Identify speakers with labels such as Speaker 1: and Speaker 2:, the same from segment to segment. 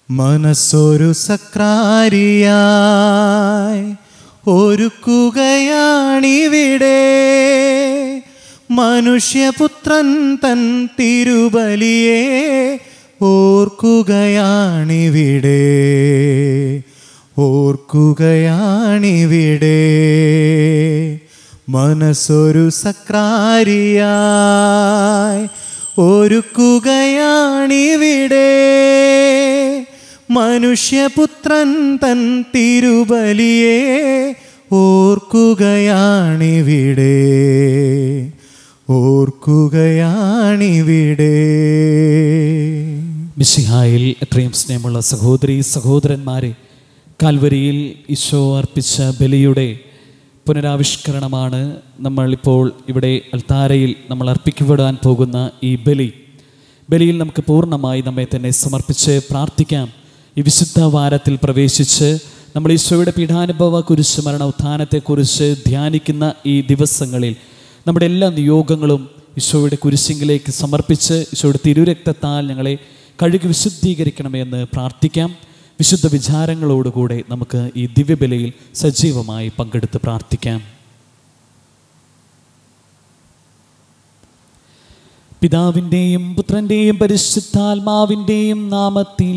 Speaker 1: മനസ്സൊരു സക്രാരിയായി ഒരുക്കുകയാണിവിടെ മനുഷ്യപുത്രൻ തൻ തിരുബലിയെ ഓർക്കുകയാണിവിടെ ഓർക്കുകയാണിവിടെ മനസ്സൊരു സക്രാരിയായി ഒരുക്കുകയാണിവിടെ മനുഷ്യപുത്രൻ തൻ തിരുബലിയെ ഓർക്കുകയാണിവിടെ ഓർക്കുകയാണിവിടെ
Speaker 2: മിശിഹായിൽ എത്രയും സ്നേഹമുള്ള സഹോദരി സഹോദരന്മാരെ കാൽവരിയിൽ ഈശോ അർപ്പിച്ച ബലിയുടെ പുനരാവിഷ്കരണമാണ് നമ്മളിപ്പോൾ ഇവിടെ അൽത്താരയിൽ നമ്മൾ അർപ്പിക്കപ്പെടാൻ പോകുന്ന ഈ ബലി ബലിയിൽ നമുക്ക് പൂർണ്ണമായി നമ്മെ തന്നെ സമർപ്പിച്ച് പ്രാർത്ഥിക്കാം ഈ വിശുദ്ധ വാരത്തിൽ പ്രവേശിച്ച് നമ്മൾ ഈശോയുടെ പീഠാനുഭവ കുരിശ് മരണ ഉത്ഥാനത്തെക്കുറിച്ച് ധ്യാനിക്കുന്ന ഈ ദിവസങ്ങളിൽ നമ്മുടെ എല്ലാ നിയോഗങ്ങളും ഈശോയുടെ കുരിശിങ്കിലേക്ക് സമർപ്പിച്ച് ഈശോയുടെ തിരുരക്തത്താൽ ഞങ്ങളെ കഴുകി വിശുദ്ധീകരിക്കണമെന്ന് പ്രാർത്ഥിക്കാം വിശുദ്ധ വിചാരങ്ങളോടുകൂടെ നമുക്ക് ഈ ദിവ്യബലിയിൽ സജീവമായി പങ്കെടുത്ത് പ്രാർത്ഥിക്കാം പിതാവിൻ്റെയും പുത്രൻ്റെയും പരിശുദ്ധാത്മാവിൻ്റെയും നാമത്തിൽ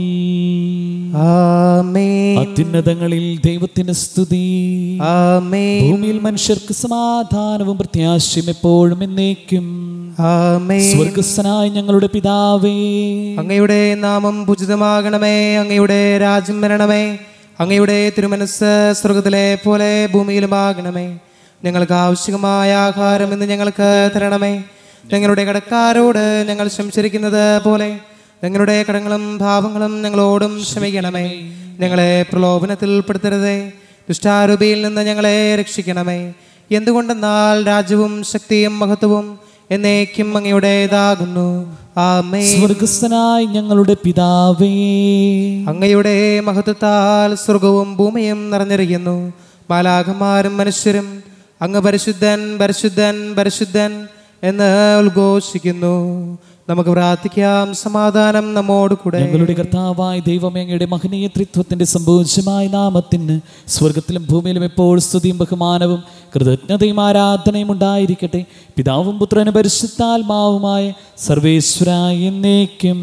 Speaker 3: ആമേൻ
Speaker 2: അത്യുന്നതങ്ങളിൽ ദൈവത്തിന് സ്തുതി
Speaker 3: ആമേൻ
Speaker 2: ഭൂമിയിൽ മനുഷ്യർക്ക് സമാധാനവും പ്രത്യാശയും എപ്പോഴും എന്നേക്കും
Speaker 3: ആമേൻ
Speaker 2: സ്വർഗസ്ഥനായ ഞങ്ങളുടെ പിതാവേ
Speaker 3: അങ്ങയുടെ നാമം പൂജിതമാകണമേ അങ്ങയുടെ രാജ്യം വരണമേ അങ്ങയുടെ തിരുമനസ് സ്വർഗത്തിലെ പോലെ ഭൂമിയിലുമാകണമേ ഞങ്ങൾക്ക് ആവശ്യമായ ആഹാരം ഇന്ന് ഞങ്ങൾക്ക് തരണമേ ഞങ്ങളുടെ കടക്കാരോട് ഞങ്ങൾ സംശരിക്കുന്നത് പോലെ ഞങ്ങളുടെ കടങ്ങളും ഭാവങ്ങളും ഞങ്ങളോടും ക്ഷമിക്കണമേ ഞങ്ങളെ പ്രലോഭനത്തിൽ ഉൾപ്പെടുത്തരുതേ ദുഷ്ടാരൂപിയിൽ നിന്ന് ഞങ്ങളെ രക്ഷിക്കണമേ എന്തുകൊണ്ടെന്നാൽ രാജ്യവും ശക്തിയും മഹത്വവും എന്നേക്കും അങ്ങയുടേതാകുന്നു ആമേ
Speaker 2: സ്വർഗസ്ഥനായ ഞങ്ങളുടെ പിതാവേ
Speaker 3: അങ്ങയുടെ മഹത്വത്താൽ സ്വർഗവും ഭൂമിയും നിറഞ്ഞിരിക്കുന്നു മാലാഖമാരും മനുഷ്യരും അങ്ങ് പരിശുദ്ധൻ പരിശുദ്ധൻ പരിശുദ്ധൻ എന്ന് ഉദ്ഘോഷിക്കുന്നു നമുക്ക് പ്രാർത്ഥിക്കാം സമാധാനം നമ്മോട് കൂടെ
Speaker 2: ഞങ്ങളുടെ കർത്താവായ ദൈവമേ അങ്ങയുടെ മഹനീയ ത്രിത്വത്തിന്റെ സമ്പൂജ്യമായ നാമത്തിന് സ്വർഗത്തിലും ഭൂമിയിലും എപ്പോൾ സ്തുതിയും ബഹുമാനവും കൃതജ്ഞതയും ആരാധനയും ഉണ്ടായിരിക്കട്ടെ പിതാവും പുത്രനും പരിശുദ്ധാത്മാവുമായ സർവേശ്വരായ എന്നേക്കും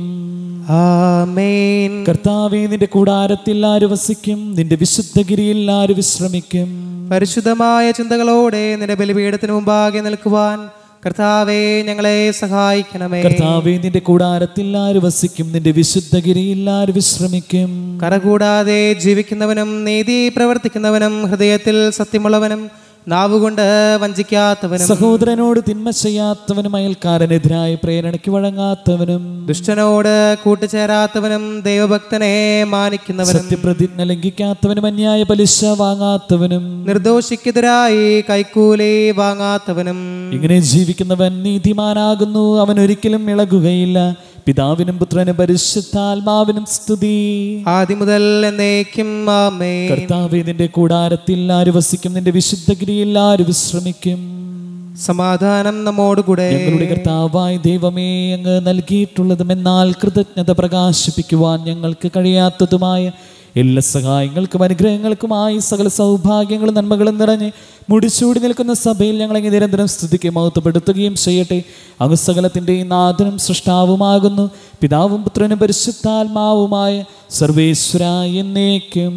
Speaker 3: ആമേൻ
Speaker 2: കർത്താവേ നിന്റെ കൂടാരത്തിൽ ആര് വസിക്കും നിന്റെ വിശുദ്ധഗിരിയിൽ ആര് വിശ്രമിക്കും
Speaker 3: പരിശുദ്ധമായ ചിന്തകളോടെ നിന്റെ ബലിപീഠത്തിന് മുമ്പാകെ നിൽക്കുവാൻ കർത്താവെ ഞങ്ങളെ സഹായിക്കണമേ
Speaker 2: കർത്താവേ നിന്റെ കൂടാരത്തിൽ ആര് വസിക്കും നിന്റെ വിശുദ്ധഗിരിയിൽ ആര് വിശ്രമിക്കും
Speaker 3: കറകൂടാതെ ജീവിക്കുന്നവനും നീതി പ്രവർത്തിക്കുന്നവനും ഹൃദയത്തിൽ സത്യമുള്ളവനും നാവുകൊണ്ട് വഞ്ചിക്കാത്തവനും
Speaker 2: സഹോദരനോട് തിന്മ ചെയ്യാത്തവനും അയൽക്കാരനെതിരായ പ്രേരണയ്ക്ക് വഴങ്ങാത്തവനും
Speaker 3: ദുഷ്ടനോട് കൂട്ടുചേരാത്തവനും ദൈവഭക്തനെ മാനിക്കുന്നവനും
Speaker 2: സത്യപ്രതിജ്ഞ ലംഘിക്കാത്തവനും അന്യായ പലിശ വാങ്ങാത്തവനും
Speaker 3: നിർദോഷിക്കെതിരായി കൈക്കൂലി വാങ്ങാത്തവനും
Speaker 2: ഇങ്ങനെ ജീവിക്കുന്നവൻ നീതിമാനാകുന്നു അവൻ ഒരിക്കലും ഇളകുകയില്ല പിതാവിനും പുത്രനും പരിശുദ്ധാത്മാവിനും സ്തുതി
Speaker 3: ആദ്യം മുതൽ എന്നേക്കും ആമേ
Speaker 2: കർത്താവേ നിന്റെ കൂടാരത്തിൽ ആര് വസിക്കും നിന്റെ വിശുദ്ധഗിരിയിൽ ആര് വിശ്രമിക്കും
Speaker 3: സമാധാനം നമ്മോടുകൂടെ
Speaker 2: ഞങ്ങളുടെ കർത്താവായ ദൈവമേ അങ്ങ് നൽകിയിട്ടുള്ളതും എന്നാൽ കൃതജ്ഞത പ്രകാശിപ്പിക്കുവാൻ ഞങ്ങൾക്ക് കഴിയാത്തതുമായ എല്ലാ സഹായങ്ങൾക്കും അനുഗ്രഹങ്ങൾക്കുമായി സകല സൗഭാഗ്യങ്ങളും നന്മകളും നിറഞ്ഞ് മുടിച്ചൂടി നിൽക്കുന്ന സഭയിൽ ഞങ്ങളെ നിരന്തരം സ്തുതിക്ക് മഹത്വപ്പെടുത്തുകയും ചെയ്യട്ടെ അങ്ങ് സകലത്തിൻ്റെയും നാഥനും സൃഷ്ടാവുമാകുന്നു പിതാവും പുത്രനും പരിശുദ്ധാത്മാവുമായ സർവേശ്വര എന്നേക്കും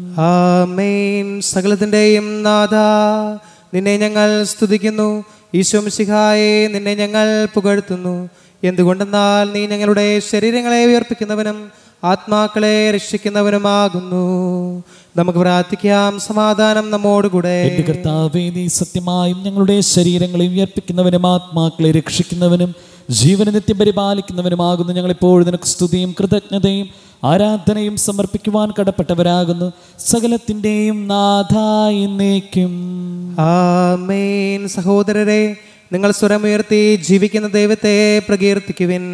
Speaker 3: ആമേൻ സകലത്തിൻ്റെയും നാഥ നിന്നെ ഞങ്ങൾ സ്തുതിക്കുന്നു ഈശോമിശിഹായെ നിന്നെ ഞങ്ങൾ പുകഴ്ത്തുന്നു എന്തുകൊണ്ടെന്നാൽ നീ ഞങ്ങളുടെ ശരീരങ്ങളെ ഉയർപ്പിക്കുന്നവനും ആത്മാക്കളെ രക്ഷിക്കുന്നവനുമാകുന്നു നമുക്ക് പ്രാർത്ഥിക്കാം സമാധാനം നമ്മോടുകൂടെ
Speaker 2: എന്റെ കർത്താവേ നീ സത്യമായും ഞങ്ങളുടെ ശരീരങ്ങളെ ഉയർപ്പിക്കുന്നവനും ആത്മാക്കളെ രക്ഷിക്കുന്നവനും ജീവന നിത്യം പരിപാലിക്കുന്നവനുമാകുന്നു ഞങ്ങളിപ്പോൾ നിനക്ക് സ്തുതിയും കൃതജ്ഞതയും ആരാധനയും സമർപ്പിക്കുവാൻ കടപ്പെട്ടവരാകുന്നു സകലത്തിൻ്റെയും നാഥായി എന്നേക്കും
Speaker 3: ആമേൻ സഹോദരരെ നിങ്ങൾ സ്വരമുയർത്തി ജീവിക്കുന്ന ദൈവത്തെ പ്രകീർത്തിക്കുവിൻ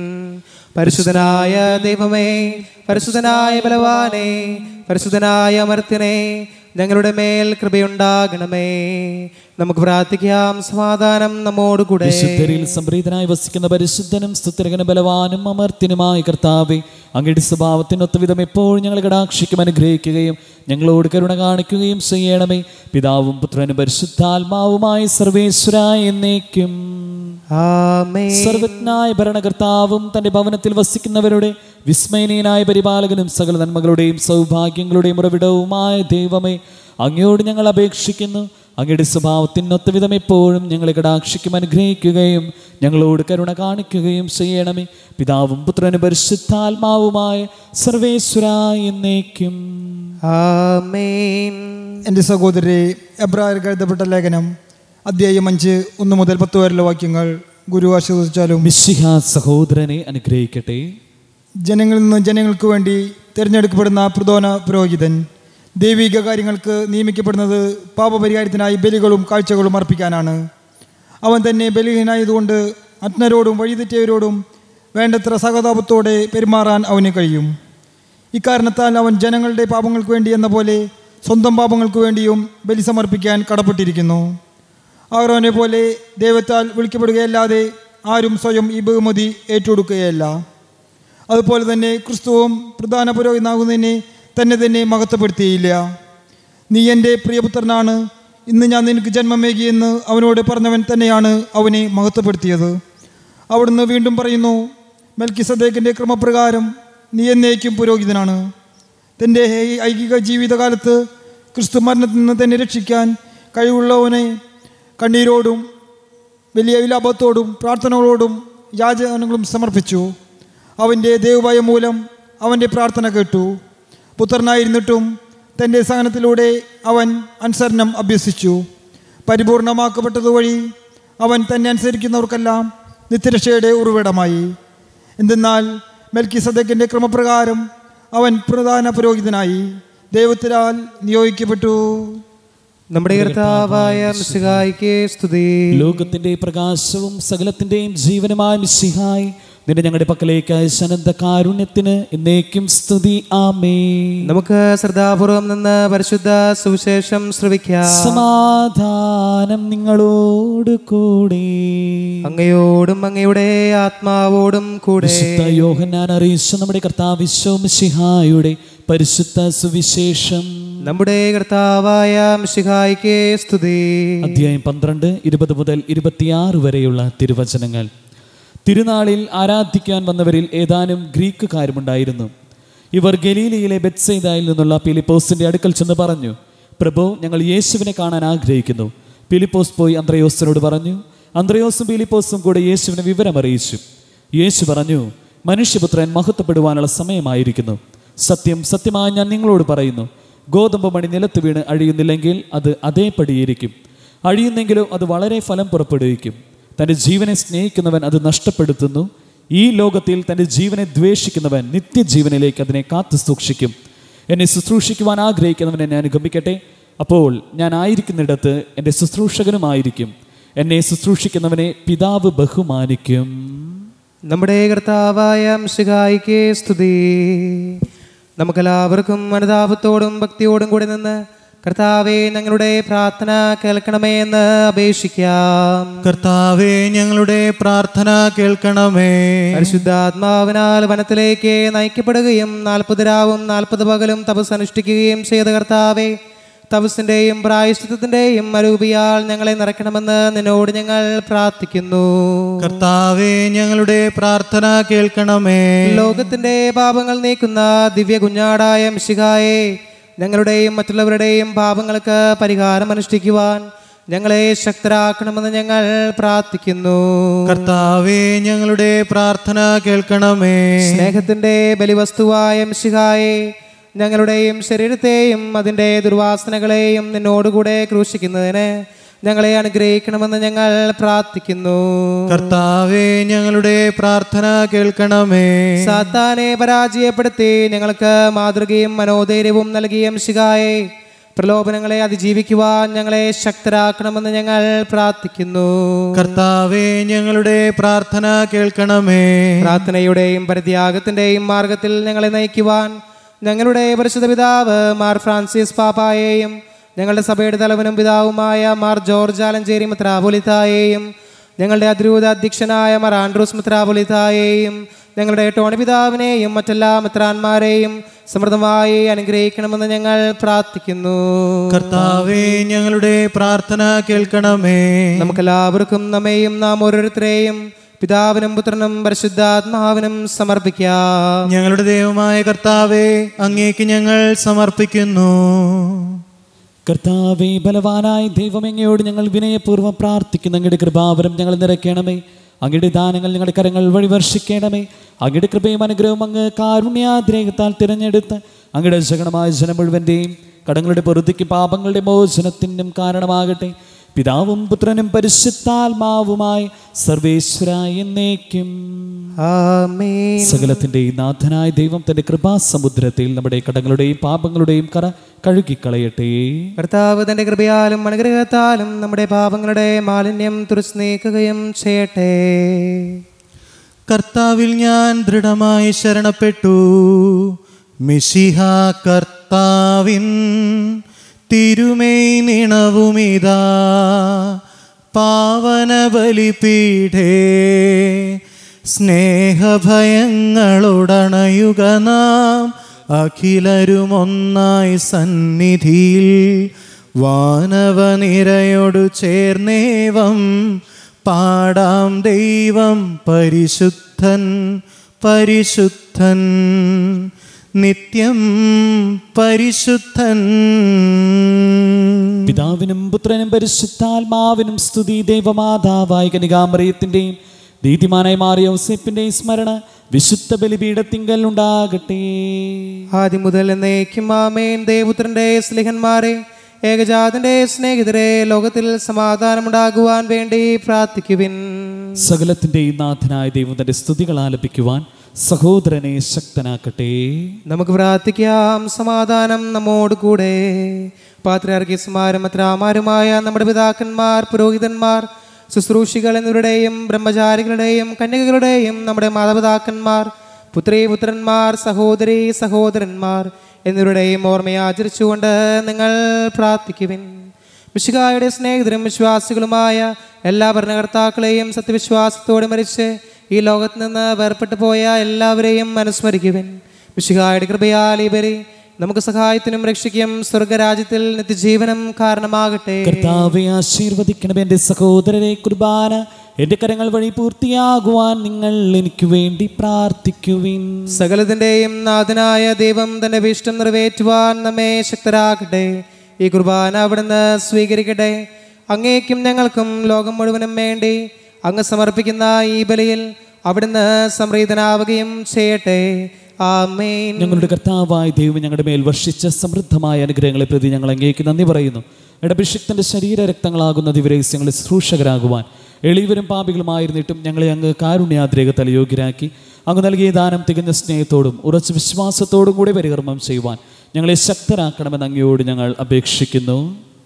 Speaker 3: പരിശുദ്ധനായ ദൈവമേ പരിശുദ്ധനായ ബലവാനെ പരിശുദ്ധനായ അമർത്യനെ ഞങ്ങളുടെ മേൽ കൃപയുണ്ടാകണമേ നമുക്ക് പ്രാർത്ഥിക്കാം സമാധാനം നമ്മോടുകൂടെ
Speaker 2: വിശുദ്ധരിൽ സംപ്രീതനായി വസിക്കുന്ന പരിശുദ്ധനും സ്തുതിരകന ബലവാനും അമർത്യനുമായ കർത്താവെ അങ്ങയുടെ സ്വഭാവത്തിനൊത്ത വിധം എപ്പോഴും ഞങ്ങളെ കടാക്ഷിക്കും അനുഗ്രഹിക്കുകയും ഞങ്ങളോട് കരുണ കാണിക്കുകയും ചെയ്യണമേ പിതാവും പുത്രനും പരിശുദ്ധാത്മാവുമായ സർവേശ്വരായ എന്നേക്കും
Speaker 3: ആമേ
Speaker 2: സർവജ്ഞായ ഭരണകർത്താവും തന്റെ ഭവനത്തിൽ വസിക്കുന്നവരുടെ വിസ്മയനീയനായ പരിപാലകനും സകല നന്മകളുടെയും സൗഭാഗ്യങ്ങളുടെയും ഉറവിടവുമായ ദൈവമേ അങ്ങയോട് ഞങ്ങൾ അപേക്ഷിക്കുന്നു അങ്ങയുടെ സ്വഭാവത്തിനൊത്ത വിധം എപ്പോഴും ഞങ്ങളെ കടാക്ഷിക്കും അനുഗ്രഹിക്കുകയും ഞങ്ങളോട് കരുണ കാണിക്കുകയും ചെയ്യണമേ പിതാവും പുത്രനും പരിശുദ്ധാത്മാവുമായ സർവേശ്വരായ എന്നേക്കും
Speaker 3: ആമേൻ
Speaker 4: എൻ്റെ സഹോദരി എബ്രായർക്ക് എഴുതപ്പെട്ട ലേഖനം അധ്യായം അഞ്ച് ഒന്ന് മുതൽ പത്ത് വരെയുള്ള വാക്യങ്ങൾ ഗുരു ആശ്വസിച്ചാലും
Speaker 2: മിശിഹ സഹോദരനെ അനുഗ്രഹിക്കട്ടെ
Speaker 4: ജനങ്ങളിൽ നിന്ന് ജനങ്ങൾക്ക് വേണ്ടി തിരഞ്ഞെടുക്കപ്പെടുന്ന പ്രധാന പുരോഹിതൻ ദൈവിക കാര്യങ്ങൾക്ക് നിയമിക്കപ്പെടുന്നത് പാപപരിഹാരത്തിനായി ബലികളും കാഴ്ചകളും അർപ്പിക്കാനാണ് അവൻ തന്നെ ബലിഹീനായതുകൊണ്ട് അജ്ഞരോടും വഴിതെറ്റിയവരോടും വേണ്ടത്ര സഹതാപത്തോടെ പെരുമാറാൻ അവന് കഴിയും ഇക്കാരണത്താൽ അവൻ ജനങ്ങളുടെ പാപങ്ങൾക്ക് വേണ്ടി എന്ന പോലെ സ്വന്തം പാപങ്ങൾക്ക് വേണ്ടിയും ബലി സമർപ്പിക്കാൻ കടപ്പെട്ടിരിക്കുന്നു ആരോനെ പോലെ ദൈവത്താൽ വിളിക്കപ്പെടുകയല്ലാതെ ആരും സ്വയം ഈ ബഹുമതി ഏറ്റെടുക്കുകയല്ല അതുപോലെ തന്നെ ക്രിസ്തുവും പ്രധാന പുരോഹിതനാകുന്നതിനെ തന്നെ തന്നെ മഹത്വപ്പെടുത്തിയില്ല നീ എൻ്റെ പ്രിയപുത്രനാണ് ഇന്ന് ഞാൻ നിനക്ക് ജന്മമേകിയെന്ന് അവനോട് പറഞ്ഞവൻ തന്നെയാണ് അവനെ മഹത്വപ്പെടുത്തിയത് അവിടുന്ന് വീണ്ടും പറയുന്നു മെൽക്കി സദേക്കിൻ്റെ ക്രമപ്രകാരം നീ എന്നേക്കും പുരോഹിതനാണ് തൻ്റെ ഈ ഐകിക ജീവിതകാലത്ത് ക്രിസ്തു മരണത്തിൽ നിന്ന് തന്നെ രക്ഷിക്കാൻ കഴിവുള്ളവനെ കണ്ണീരോടും വലിയ വിലാപത്തോടും പ്രാർത്ഥനകളോടും യാചനകളും സമർപ്പിച്ചു അവൻ്റെ ദൈവഭയം മൂലം അവൻ്റെ പ്രാർത്ഥന കേട്ടു പുത്രനായിരുന്നിട്ടും തൻ്റെ സഹനത്തിലൂടെ അവൻ അനുസരണം അഭ്യസിച്ചു പരിപൂർണമാക്കപ്പെട്ടതുവഴി അവൻ തന്നെ അനുസരിക്കുന്നവർക്കെല്ലാം നിത്യരക്ഷയുടെ ഉറവിടമായി എന്തെന്നാൽ മെൽക്കി സദക്കിൻ്റെ ക്രമപ്രകാരം അവൻ പ്രധാന പുരോഹിതനായി ദൈവത്തിനാൽ നിയോഗിക്കപ്പെട്ടു
Speaker 3: നമ്മുടെ കർത്താവായ മിശിഹായിക്ക് സ്തുതി
Speaker 2: ലോകത്തിന്റെ പ്രകാശവും സകലത്തിന്റെയും ജീവനുമായ മിശിഹായി നിന്നെ ഞങ്ങളുടെ പക്കലേക്ക് അയച്ച അനന്ത കാരുണ്യത്തിന് എന്നേക്കും സ്തുതി ആമേ
Speaker 3: നമുക്ക് ശ്രദ്ധാപൂർവം നിന്ന് പരിശുദ്ധ സുവിശേഷം ശ്രവിക്കാം
Speaker 2: സമാധാനം നിങ്ങളോട് കൂടെ
Speaker 3: അങ്ങയോടും അങ്ങയുടെ ആത്മാവോടും കൂടെ
Speaker 2: വിശുദ്ധ യോഹന്നാൻ അറിയിച്ച നമ്മുടെ കർത്താവ് വിശ്വ മിശിഹായുടെ പരിശുദ്ധ സുവിശേഷം
Speaker 3: നമ്മുടെ കർത്താവായ മിശിഹായിക്ക് സ്തുതി
Speaker 2: അധ്യായം പന്ത്രണ്ട് ഇരുപത് മുതൽ ഇരുപത്തിയാറ് വരെയുള്ള തിരുവചനങ്ങൾ തിരുനാളിൽ ആരാധിക്കാൻ വന്നവരിൽ ഏതാനും ഗ്രീക്കുകാരുമുണ്ടായിരുന്നു ഇവർ ഗലീലയിലെ ബെത്സൈദായിൽ നിന്നുള്ള ഫിലിപ്പോസിന്റെ അടുക്കൽ ചെന്ന് പറഞ്ഞു പ്രഭു ഞങ്ങൾ യേശുവിനെ കാണാൻ ആഗ്രഹിക്കുന്നു ഫിലിപ്പോസ് പോയി അന്ത്രയോസിനോട് പറഞ്ഞു അന്ത്രയോസും ഫിലിപ്പോസും കൂടെ യേശുവിനെ വിവരം അറിയിച്ചു യേശു പറഞ്ഞു മനുഷ്യപുത്രൻ മഹത്വപ്പെടുവാനുള്ള സമയമായിരിക്കുന്നു സത്യം സത്യമായി ഞാൻ നിങ്ങളോട് പറയുന്നു ഗോതമ്പ് മണി നിലത്ത് വീണ് അഴിയുന്നില്ലെങ്കിൽ അത് അതേപടിയിരിക്കും അഴിയുന്നെങ്കിലും അത് വളരെ ഫലം പുറപ്പെടുവിക്കും തൻ്റെ ജീവനെ സ്നേഹിക്കുന്നവൻ അത് നഷ്ടപ്പെടുത്തുന്നു ഈ ലോകത്തിൽ തൻ്റെ ജീവനെ ദ്വേഷിക്കുന്നവൻ നിത്യജീവനിലേക്ക് അതിനെ കാത്തു സൂക്ഷിക്കും എന്നെ ശുശ്രൂഷിക്കുവാൻ ആഗ്രഹിക്കുന്നവൻ എന്നെ അനുഗമിക്കട്ടെ അപ്പോൾ ഞാൻ ആയിരിക്കുന്നിടത്ത് എൻ്റെ ശുശ്രൂഷകനുമായിരിക്കും എന്നെ ശുശ്രൂഷിക്കുന്നവനെ പിതാവ് ബഹുമാനിക്കും
Speaker 3: നമ്മുടെ കർത്താവായ മിശിഹായിക്ക് സ്തുതി നമുക്കെല്ലാവർക്കും അനുതാപത്തോടും ഭക്തിയോടും കൂടി നിന്ന് കർത്താവെ ഞങ്ങളുടെ പ്രാർത്ഥന കേൾക്കണമേ എന്ന് അപേക്ഷിക്കാം
Speaker 1: കർത്താവെ ഞങ്ങളുടെ പ്രാർത്ഥന കേൾക്കണമേ
Speaker 3: പരിശുദ്ധാത്മാവിനാൽ വനത്തിലേക്ക് നയിക്കപ്പെടുകയും നാൽപ്പത് രാവും നാൽപ്പത് പകലും തപസ് അനുഷ്ഠിക്കുകയും ചെയ്ത കർത്താവെ തപസ്സിന്റെയും പ്രായശ്ചിത്തത്തിന്റെയും അരൂപിയാൽ ഞങ്ങളെ നിറയ്ക്കണമെന്ന് നിന്നോട് ഞങ്ങൾ പ്രാർത്ഥിക്കുന്നു
Speaker 1: കർത്താവെ ഞങ്ങളുടെ പ്രാർത്ഥന കേൾക്കണമേ
Speaker 3: ലോകത്തിന്റെ പാപങ്ങൾ നീക്കുന്ന ദിവ്യ കുഞ്ഞാടായ മിശിഹായെ ഞങ്ങളുടെയും മറ്റുള്ളവരുടെയും പാപങ്ങൾക്ക് പരിഹാരം അനുഷ്ഠിക്കുവാൻ ഞങ്ങളെ ശക്തരാക്കണമെന്ന് ഞങ്ങൾ പ്രാർത്ഥിക്കുന്നു
Speaker 1: കർത്താവെ ഞങ്ങളുടെ പ്രാർത്ഥന കേൾക്കണമേ
Speaker 3: സ്നേഹത്തിന്റെ ബലിവസ്തുവായ മിശിഹായെ ഞങ്ങളുടെയും ശരീരത്തെയും അതിൻ്റെ ദുർവാസനകളെയും നിന്നോടുകൂടെ ക്രൂശിക്കുന്നതിന് ഞങ്ങളെ അനുഗ്രഹിക്കണമെന്ന് ഞങ്ങൾ പ്രാർത്ഥിക്കുന്നു
Speaker 1: കർത്താവെ ഞങ്ങളുടെ പ്രാർത്ഥന കേൾക്കണമേ
Speaker 3: സാത്താനെ പരാജയപ്പെടുത്തി ഞങ്ങൾക്ക് മാതൃകയും മനോധൈര്യവും നൽകിയ മിശിഹായെ പ്രലോഭനങ്ങളെ അതിജീവിക്കുവാൻ ഞങ്ങളെ ശക്തരാക്കണമെന്ന് ഞങ്ങൾ പ്രാർത്ഥിക്കുന്നു
Speaker 1: കർത്താവെ ഞങ്ങളുടെ പ്രാർത്ഥന കേൾക്കണമേ
Speaker 3: പ്രാർത്ഥനയുടെയും പരിത്യാഗത്തിന്റെയും മാർഗത്തിൽ ഞങ്ങളെ നയിക്കുവാൻ ഞങ്ങളുടെ പരിശുദ്ധ പിതാവ് മാർ ഫ്രാൻസിസ് പാപ്പായെയും ഞങ്ങളുടെ സഭയുടെ തലവനും പിതാവുമായ മാർ ജോർജ് ആലഞ്ചേരി മിത്രാപൊലിത്തായെയും ഞങ്ങളുടെ അതിരൂത അധ്യക്ഷനായ മാർ ആൻഡ്രൂസ് മിത്രാപൊലിത്തായെയും ഞങ്ങളുടെ ടോണി പിതാവിനെയും മറ്റെല്ലാ മിത്രാന്മാരെയും സമൃദ്ധമായി അനുഗ്രഹിക്കണമെന്ന് ഞങ്ങൾ പ്രാർത്ഥിക്കുന്നു
Speaker 1: കർത്താവേ ഞങ്ങളുടെ പ്രാർത്ഥന കേൾക്കണമേ
Speaker 3: നമുക്കെല്ലാവർക്കും നമ്മെയും നാം ഓരോരുത്തരെയും പിതാവിനും പുത്രനും പരിശുദ്ധാത്മാവിനും സമർപ്പിക്കാം
Speaker 1: ഞങ്ങളുടെ ദൈവമായ കർത്താവേ അങ്ങേക്ക് ഞങ്ങൾ സമർപ്പിക്കുന്നു
Speaker 2: കർത്താവേ ബലവാനായ ദൈവം അങ്ങയോട് ഞങ്ങൾ വിനയപൂർവ്വം പ്രാർത്ഥിക്കുന്ന അങ്ങയുടെ കൃപാവരം ഞങ്ങൾ നിറയ്ക്കണമേ അങ്ങയുടെ ദാനങ്ങൾ ഞങ്ങളുടെ കരങ്ങൾ വഴി വർഷിക്കണമേ അങ്ങയുടെ കൃപയും അനുഗ്രഹവും അങ്ങ് കാരുണ്യാദ്രേഹത്താൽ തിരഞ്ഞെടുത്ത് അങ്ങയുടെ ജഗണമായ ജനം മുഴുവൻ്റെയും കടങ്ങളുടെ പൊറുതിക്ക് പാപങ്ങളുടെ മോചനത്തിനും കാരണമാകട്ടെ പിതാവും പുത്രനും പരിശുദ്ധാത്മാവുമായി സർവേശ്വര എന്നേക്കും
Speaker 3: ആമേൻ
Speaker 2: സകലത്തിന്റെ നാഥനായ ദൈവം തന്റെ കൃപാസമുദ്രത്തിൽ നമ്മുടെ കടങ്ങളുടെയും പാപങ്ങളുടെയും കറ കഴുകിക്കളയട്ടെ
Speaker 3: കർത്താവ് തന്റെ കൃപയാലും അനുഗ്രഹത്താലും നമ്മുടെ പാപങ്ങളുടെ മാലിന്യം തുറസ്നേക്കുകയും ചെയ്യട്ടെ
Speaker 1: കർത്താവിൽ ഞാൻ ദൃഢമായി ശരണപ്പെട്ടു മിശിഹ കർത്താവിൻ തിരുമൈ നിണവുമിതാ പാവന ബലിപീഠേ സ്നേഹഭയങ്ങളോടണയുക നാം അഖിലരുമൊന്നായി സന്നിധിയിൽ വാനവനിരയോടു ചേർന്നേവം പാടാം ദൈവം പരിശുദ്ധൻ പരിശുദ്ധൻ നിത്യം പരിശുദ്ധൻ
Speaker 2: പിതാവിനും പുത്രനും പരിശുദ്ധാത്മാവിനും സ്തുതി ദൈവമാതാവായ കനികാമറിയത്തിന്റെയും നീതിമാനായി മാറിയ ഔസേപ്പിന്റെയും സ്മരണ വിശുദ്ധ ബലിപീഠത്തിങ്കൽ ഉണ്ടാകട്ടെ
Speaker 3: ആദ്യം മുതൽ എന്നേക്കും ആമേൻ ദേവപുത്രന്റെ സ്ലിഹന്മാരെ ഏകജാതന്റെ സ്നേഹിതരെ ലോകത്തിൽ സമാധാനമുണ്ടാകുവാൻ വേണ്ടി പ്രാർത്ഥിക്കുവിൻ
Speaker 2: സകലത്തിന്റെയും നാഥനായ ദൈവം തന്റെ സ്തുതികൾ ആലപിക്കുവാൻ സഹോദരനെ ശക്തനാക്കട്ടെ
Speaker 3: നമുക്ക് പ്രാർത്ഥിക്കാം സമാധാനം നമ്മോട് കൂടെ പാത്രാർഗീസ്മാരും മത്രാമാരുമായ നമ്മുടെ പിതാക്കന്മാർ പുരോഹിതന്മാർ ശുശ്രൂഷികൾ എന്നിവരുടെയും ബ്രഹ്മചാരികളുടെയും കന്യകകളുടെയും നമ്മുടെ മാതാപിതാക്കന്മാർ പുത്രി പുത്രന്മാർ സഹോദരി സഹോദരന്മാർ എന്നിവരുടെയും ഓർമ്മയെ ആചരിച്ചുകൊണ്ട് നിങ്ങൾ പ്രാർത്ഥിക്കുവിൻ മിശികായുടെ സ്നേഹിതരും വിശ്വാസികളുമായ എല്ലാ ഭരണകർത്താക്കളെയും സത്യവിശ്വാസത്തോടെ മരിച്ച് ഈ ലോകത്ത് നിന്ന് വേർപെട്ടു പോയ എല്ലാവരെയും അനുസ്മരിക്കുവിൻ മിശികായുടെ കൃപയാൽ ഈ ബലി നമുക്ക് സഹായത്തിനും രക്ഷിക്കും സ്വർഗരാജ്യത്തിൽ നിത്യജീവനം കാരണമാകട്ടെ
Speaker 2: കർത്താവെ ആശീർവദിക്കണം എൻ്റെ സഹോദരരെ കുർബാന എൻ്റെ കരങ്ങൾ വഴി പൂർത്തിയാകുവാൻ നിങ്ങൾ എനിക്ക് വേണ്ടി പ്രാർത്ഥിക്കുവിൻ
Speaker 3: സകലത്തിന്റെയും നാഥനായ ദൈവം തന്റെ വിഷ്ടം നിറവേറ്റുവാൻ നമ്മെ ശക്തരാക്കട്ടെ ഈ കുർബാന അവിടുന്ന് സ്വീകരിക്കട്ടെ അങ്ങേക്കും ഞങ്ങൾക്കും ലോകം മുഴുവനും വേണ്ടി അങ്ങ് സമർപ്പിക്കുന്ന ഈ ബലിയിൽ അവിടുന്ന് സംപ്രീതനാവുകയും ചെയ്യട്ടെ ആമേൻ
Speaker 2: ഞങ്ങളുടെ കർത്താവായ ദൈവം ഞങ്ങളുടെ മേൽ വർഷിച്ച സമൃദ്ധമായ അനുഗ്രഹങ്ങളെ പ്രതി ഞങ്ങൾ അങ്ങേക്ക് നന്ദി പറയുന്നു ഇടഭിഷിക്തന്റെ ശരീര രക്തങ്ങളാകുന്ന ദിവരസ്യങ്ങളെ ശുശ്രൂഷകരാകുവാൻ എളിയവരും പാപികളുമായിരുന്നിട്ടും ഞങ്ങളെ അങ്ങ് കാരുണ്യാദ്രേകത്തല യോഗ്യരാക്കി അങ്ങ് നൽകിയ ദാനം തികഞ്ഞ സ്നേഹത്തോടും ഉറച്ച വിശ്വാസത്തോടും കൂടി പരികർമ്മം ചെയ്യുവാൻ ഞങ്ങളെ ശക്തരാക്കണമെന്ന് അങ്ങയോട് ഞങ്ങൾ അപേക്ഷിക്കുന്നു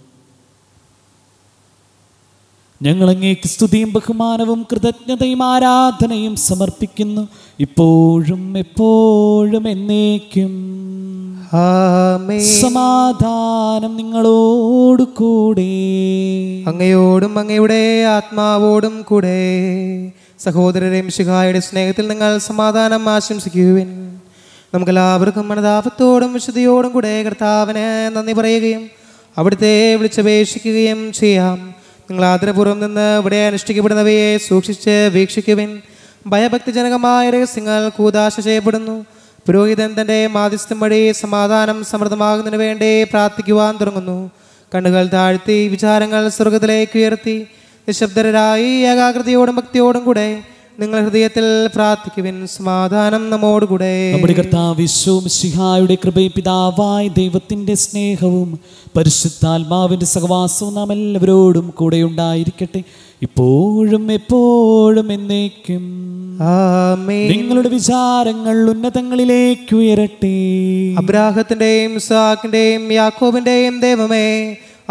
Speaker 2: ഞങ്ങൾ അങ്ങേക്ക് സ്തുതിയും ബഹുമാനവും കൃതജ്ഞതയും ആരാധനയും സമർപ്പിക്കുന്നു ഇപ്പോഴും എപ്പോഴും എന്നേക്കും
Speaker 3: ആമേൻ
Speaker 2: സമാധാനം നിങ്ങളോട് കൂടെ
Speaker 3: അങ്ങയോടും അങ്ങയുടെ ആത്മാവോടും കൂടെ സഹോദരരെയും ശിഖായുടെ സ്നേഹത്തിൽ നിങ്ങൾ സമാധാനം ആശംസിക്കുവിൻ നമുക്കെല്ലാവർക്കും മനതാപത്തോടും വിശുദ്ധിയോടും കൂടെ കർത്താവിന് നന്ദി പറയുകയും അവിടുത്തെ വിളിച്ചപേക്ഷിക്കുകയും ചെയ്യാം നിങ്ങൾ ആദരപൂർവ്വം നിന്ന് ഇവിടെ അനുഷ്ഠിക്കപ്പെടുന്നവയെ സൂക്ഷിച്ച് വീക്ഷിക്കുവിൻ ഭയഭക്തിജനകമായ രഹസ്യങ്ങൾ കൂതാശ ചെയ്യപ്പെടുന്നു പുരോഹിതൻ തൻ്റെ മാധ്യസ്ഥം വഴി സമാധാനം സമൃദ്ധമാകുന്നതിന് വേണ്ടി പ്രാർത്ഥിക്കുവാൻ തുടങ്ങുന്നു കണ്ണുകൾ താഴ്ത്തി വിചാരങ്ങൾ സ്വർഗത്തിലേക്ക് ഉയർത്തി നിശബ്ദരായി ഏകാഗ്രതയോടും ഭക്തിയോടും കൂടെ നിങ്ങൾ ഹൃദയത്തിൽ പ്രാർത്ഥിക്കുവിൻ സമാധാനം നമ്മോടുകൂടെ
Speaker 2: നമ്മുടെ കർത്താവ് വിശ്വവും ശിഹായുടെ കൃപയും പിതാവായ ദൈവത്തിന്റെ സ്നേഹവും പരിശുദ്ധാത്മാവിന്റെ സഹവാസവും നാം എല്ലാവരോടും കൂടെ ഉണ്ടായിരിക്കട്ടെ ഇപ്പോഴും എപ്പോഴും എന്നേക്കും
Speaker 3: ആമേൻ
Speaker 2: നിങ്ങളുടെ വിചാരങ്ങൾ ഉന്നതങ്ങളിലേക്ക് ഉയരട്ടെ
Speaker 3: അബ്രാഹത്തിന്റെയും ഇസ്ഹാക്കിന്റെയും യാക്കോബിന്റെയും ദൈവമേ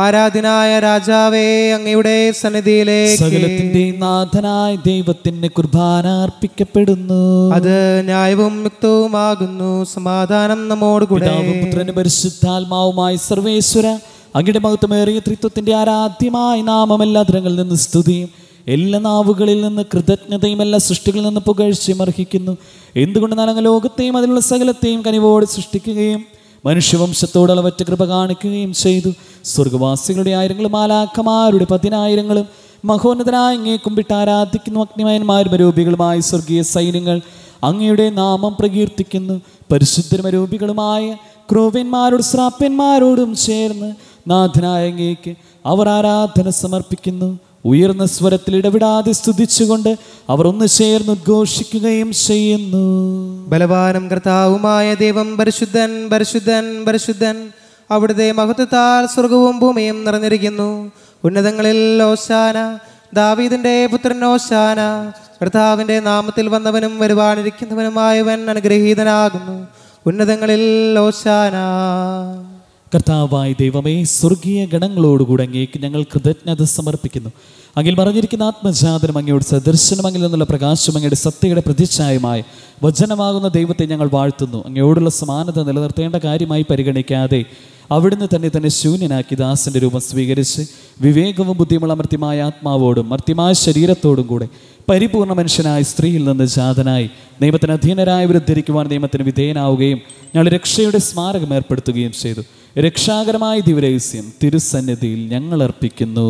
Speaker 3: ആരാധനായ രാജാവേ അങ്ങയുടെ സന്നിധിയിലേക്ക്
Speaker 2: സകലത്തിന്റെ നാഥനായ ദൈവത്തിന് കുർബാന അർപ്പിക്കപ്പെടുന്നു
Speaker 3: അത് ന്യായവും യുക്തവുമാകുന്നു സമാധാനം നമ്മോടുകൂടെ
Speaker 2: പിതാവും പുത്രനും പരിശുദ്ധാത്മാവുമായി സർവേശ്വര അങ്ങയുടെ മഹത്വമേറിയ ത്രിത്വത്തിന്റെ ആരാധ്യമായ നാമം എല്ലാ തരങ്ങളിൽ നിന്ന് സ്തുതിയും എല്ലാ നാവുകളിൽ നിന്ന് കൃതജ്ഞതയും എല്ലാ സൃഷ്ടികളിൽ നിന്ന് പുകഴ്ചയും അർഹിക്കുന്നു എന്തുകൊണ്ട് അങ്ങ് ലോകത്തെയും അതിലുള്ള സകലത്തെയും കനിവോട് സൃഷ്ടിക്കുകയും മനുഷ്യവംശത്തോട് അളവറ്റ കൃപ കാണിക്കുകയും ചെയ്തു സ്വർഗവാസികളുടെ ആയിരങ്ങളും ആലാഖമാരുടെ പതിനായിരങ്ങളും മഹോന്നതനായ അങ്ങേ കുമ്പിട്ട് ആരാധിക്കുന്നു അഗ്നിമയന്മാരും രൂപികളുമായ സ്വർഗീയ സൈന്യങ്ങൾ അങ്ങയുടെ നാമം പ്രകീർത്തിക്കുന്നു പരിശുദ്ധരൂപികളുമായ ക്രോവ്യന്മാരോടും ശ്രാപ്യന്മാരോടും ചേർന്ന് നാഥനായ അങ്ങേക്ക് അവർ ആരാധന സമർപ്പിക്കുന്നു ഉയർന്ന സ്വരത്തിൽ ഇടവിടാതെ സ്തുതിച്ചുകൊണ്ട് അവർ ഒന്ന് ചേർന്ന് ഉദ്ഘോഷിക്കുകയും ചെയ്യുന്നു
Speaker 3: ബലവാനും കർത്താവുമായ ദൈവം പരിശുദ്ധൻ പരിശുദ്ധൻ പരിശുദ്ധൻ അവിടുത്തെ മഹത്വത്താൽ സ്വർഗവും ഭൂമിയും നിറഞ്ഞിരിക്കുന്നു ഉന്നതങ്ങളിൽ ഓശാന ദാവീദിന്റെ പുത്രൻ ഓശാന കർത്താവിന്റെ നാമത്തിൽ വന്നവനും വരുവാനിരിക്കുന്നവനുമായവൻ അനുഗ്രഹീതനാകുന്നു ഉന്നതങ്ങളിൽ ഓശാന
Speaker 2: കർത്താവായ ദൈവമേ സ്വർഗീയ ഗണങ്ങളോടുകൂടെ അങ്ങേക്ക് ഞങ്ങൾ കൃതജ്ഞത സമർപ്പിക്കുന്നു അങ്ങിൽ മറഞ്ഞിരിക്കുന്ന ആത്മജാതനം അങ്ങയോട് സദർശനം അങ്ങിൽ നിന്നുള്ള പ്രകാശം അങ്ങയുടെ സത്യയുടെ പ്രതിച്ഛായമായ വചനമാകുന്ന ദൈവത്തെ ഞങ്ങൾ വാഴ്ത്തുന്നു അങ്ങയോടുള്ള സമാനത നിലനിർത്തേണ്ട കാര്യമായി പരിഗണിക്കാതെ അവിടുന്ന് തന്നെ തന്നെ ശൂന്യനാക്കി ദാസന്റെ രൂപം സ്വീകരിച്ച് വിവേകവും ബുദ്ധിയുമുള്ള മർത്യമായ ആത്മാവോടും മർത്യമായ ശരീരത്തോടും കൂടെ പരിപൂർണ മനുഷ്യനായ സ്ത്രീയിൽ നിന്ന് ജാതനായി നിയമത്തിന് അധീനരായവരെ ധരിക്കുവാൻ നിയമത്തിന് വിധേയനാവുകയും ഞങ്ങൾ രക്ഷയുടെ സ്മാരകം ഏർപ്പെടുത്തുകയും ചെയ്തു രക്ഷാകരമായ ദിവരഹസ്യം തിരുസന്നിധിയിൽ ഞങ്ങൾ അർപ്പിക്കുന്നു